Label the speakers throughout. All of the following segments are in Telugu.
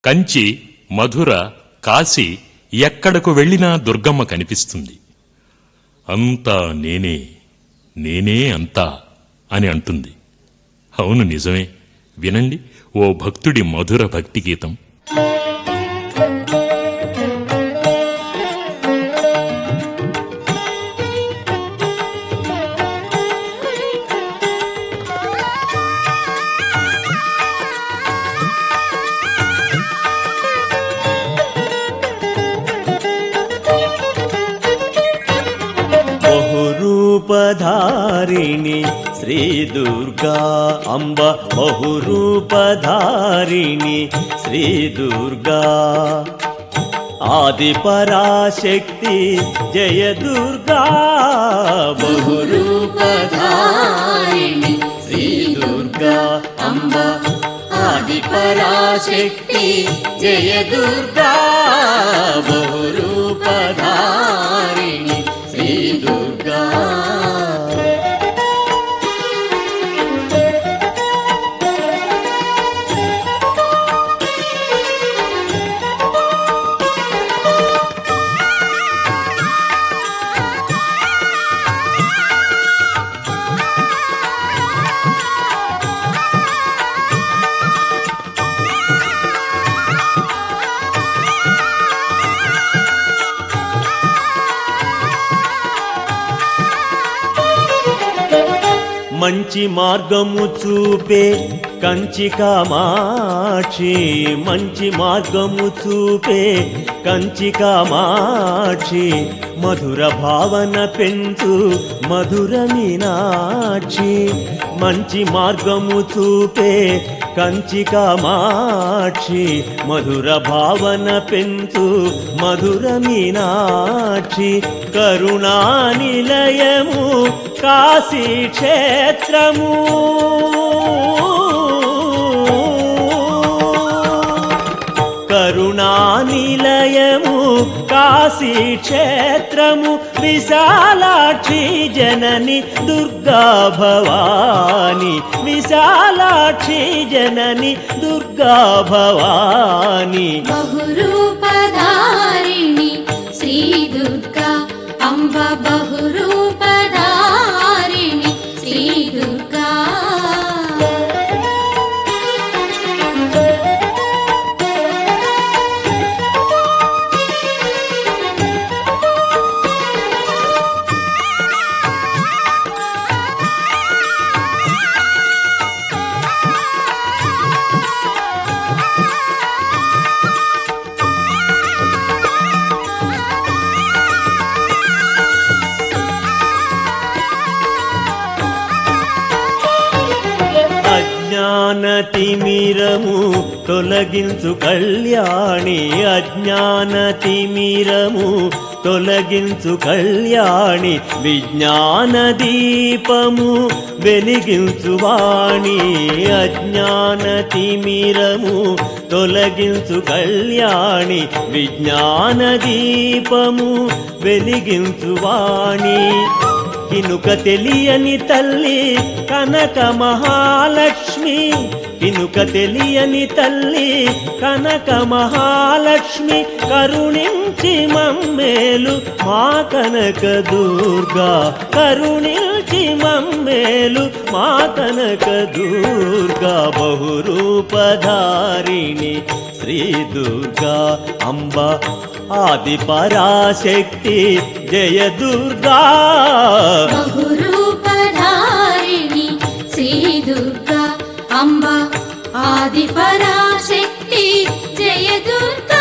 Speaker 1: కంచి మధుర కాశీ ఎక్కడకు వెళ్ళినా దుర్గమ్మ కనిపిస్తుంది అంతా నేనే నేనే అంతా అని అంటుంది అవును నిజమే వినండి ఓ భక్తుడి మధుర భక్తి గీతం
Speaker 2: బహురూపధారిణి శ్రీ దుర్గా అంబ బహురూపధారిణి శ్రీ దుర్గా ఆది పరాశక్తి జయ దుర్గా బహురూపధారిణి శ్రీ దుర్గా అంబ ఆది పరాశక్తి జయ దుర్గా బహురూపధారిణి శ్రీ దుర్గా మంచి మార్గము చూపే కంచి కామాక్షి మంచి మార్గము చూపే కంచి కామాక్షి మధుర భావన పెంచు మధుర మీనాక్షి మంచి మార్గము చూపే కంచి కామాక్షి మధుర భావన పెంచు మధుర మీనాక్షి కరుణా నిలయము కాశీ క్షేత్రము కరుణా నిలయము కాశీ క్షేత్రము విశాలాక్షి జనని దుర్గా భవాని విశాలాక్షి జనని దుర్గా భవాని
Speaker 3: बहुरूपधारिणि श्रीदुर्गा अम्ब बहुरूपधारिणि श्रीदुर्गा
Speaker 2: అజ్ఞానతిమిరము తొలగించు కళ్యాణి అజ్ఞానతిమిరము తొలగించు కళ్యాణి విజ్ఞాన దీపము వెలిగించు వాణి అజ్ఞానతిమిరము తొలగించు కళ్యాణి విజ్ఞాన దీపము వెలిగించు వాణి కినుక తెలియని తల్లి కనక మహాలక్ష్మి కినుక తెలియని తల్లి కనక మహాలక్ష్మి కరుణించి మమ్మేలు మా కనక దుర్గా కరుణించి మమ్మేలు మా కనక దుర్గా బహురూపధారిణి శ్రీ దుర్గా అంబ ఆది పరాశక్తి జయ దుర్గా
Speaker 3: बहुरूपधारिणि श्रीदुर्गा अम्ब आदिपराशक्ति जय दुर्गा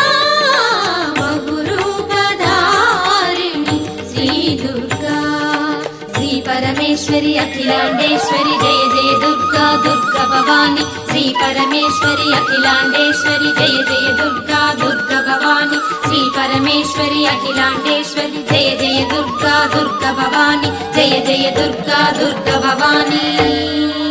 Speaker 3: बहुरूपधारिणि श्रीदुर्गा श्रीपरमेश्वरि अखिलाण्डेश्वरि जय जय दुर्गा दुर्गा भवानी श्रीपरमेश्वरि अखिलाण्डेश्वरि जय जय दुर्गा दुर्गा भवानी श्रीपरमेश्वरि अखिलाण्डेश्वरि जय जय दुर्गा दुर्गा भवानी जय जय दुर्गा दुर्गा भवानी